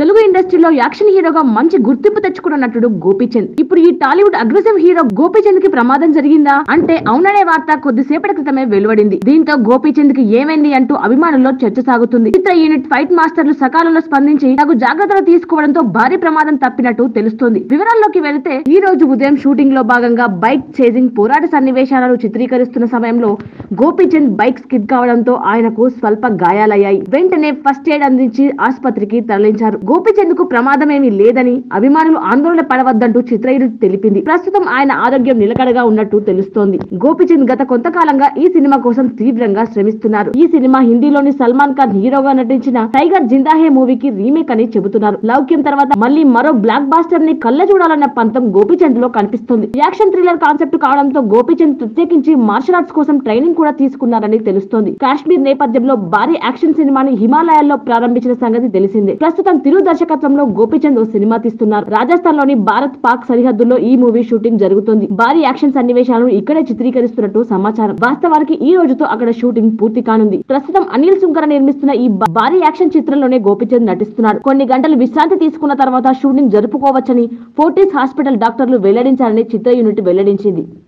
తెలుగు ఇండస్ట్రీలో యాక్షన్ హీరోగా మంచి గుర్తింపు తెచ్చుకున్న నటుడు గోపీచంద్ ఇప్పుడు ఈ టాలీవుడ్ అగ్రెసివ్ హీరో గోపీచంద్ కి ప్రమాదం జరిగిందా అంటే అవుననే వార్త కొద్దిసేపటి క్రితమే వెలువడింది దీంతో గోపీచంద్ కి ఏమైంది అంటూ అభిమానుల్లో చర్చ సాగుతుంది చిత్ర యూనిట్ ఫైట్ మాస్టర్లు సకాలంలో స్పందించి తగు జాగ్రత్తలు తీసుకోవడంతో భారీ ప్రమాదం తప్పినట్టు తెలుస్తోంది వివరాల్లోకి వెళితే ఈ రోజు ఉదయం షూటింగ్ లో భాగంగా బైక్ చేజింగ్ పోరాట సన్నివేశాలను చిత్రీకరిస్తున్న సమయంలో గోపీచంద్ బైక్ స్కిడ్ కావడంతో ఆయనకు స్వల్ప గాయాలయ్యాయి వెంటనే ఫస్ట్ ఎయిడ్ అందించి ఆసుపత్రికి తరలించారు గోపీచంద్ కు ప్రమాదమేమీ లేదని అభిమానులు ఆందోళన పడవద్దంటూ చిత్ర యూనిట్ తెలిపింది ప్రస్తుతం ఆయన ఆరోగ్యం నిలకడగా ఉన్నట్టు తెలుస్తోంది గోపీచంద్ గత కొంతకాలంగా ఈ సినిమా కోసం తీవ్రంగా శ్రమిస్తున్నారు ఈ సినిమా హిందీలోని సల్మాన్ ఖాన్ హీరోగా నటించిన టైగర్ జిందాహే మూవీకి రీమేక్ అని చెబుతున్నారు లౌక్యం తర్వాత మళ్ళీ మరో బ్లాక్ బాస్టర్ ని కళ్ళ చూడాలన్న పంతం గోపీచంద్ లో కనిపిస్తుంది యాక్షన్ థ్రిల్లర్ కాన్సెప్ట్ కావడంతో గోపీచంద్ ప్రత్యేకించి మార్షల్ ఆర్ట్స్ కోసం ట్రైనింగ్ కూడా తీసుకున్నారని తెలుస్తోంది కాశ్మీర్ నేపథ్యంలో భారీ యాక్షన్ సినిమాని హిమాలయాల్లో ప్రారంభించిన సంగతి తెలిసిందే ప్రస్తుతం తిరు దర్శకత్వంలో గోపీచంద్ ఓ సినిమా తీస్తున్నారు రాజస్థాన్ లోని భారత్ పాక్ సరిహద్దుల్లో ఈ మూవీ షూటింగ్ జరుగుతుంది భారీ యాక్షన్ సన్నివేశాలను ఇక్కడే చిత్రీకరిస్తున్నట్టు సమాచారం వాస్తవానికి ఈ రోజుతో అక్కడ షూటింగ్ పూర్తి కానుంది ప్రస్తుతం అనిల్ సుంకర నిర్మిస్తున్న ఈ భా- భారీ యాక్షన్ చిత్రంలోనే గోపీచంద్ నటిస్తున్నాడు కొన్ని గంటలు విశ్రాంతి తీసుకున్న తర్వాత షూటింగ్ జరుపుకోవచ్చని ఫోర్టీస్ హాస్పిటల్ డాక్టర్లు వెల్లడించారని చిత్ర యూనిట్ వెల్లడించింది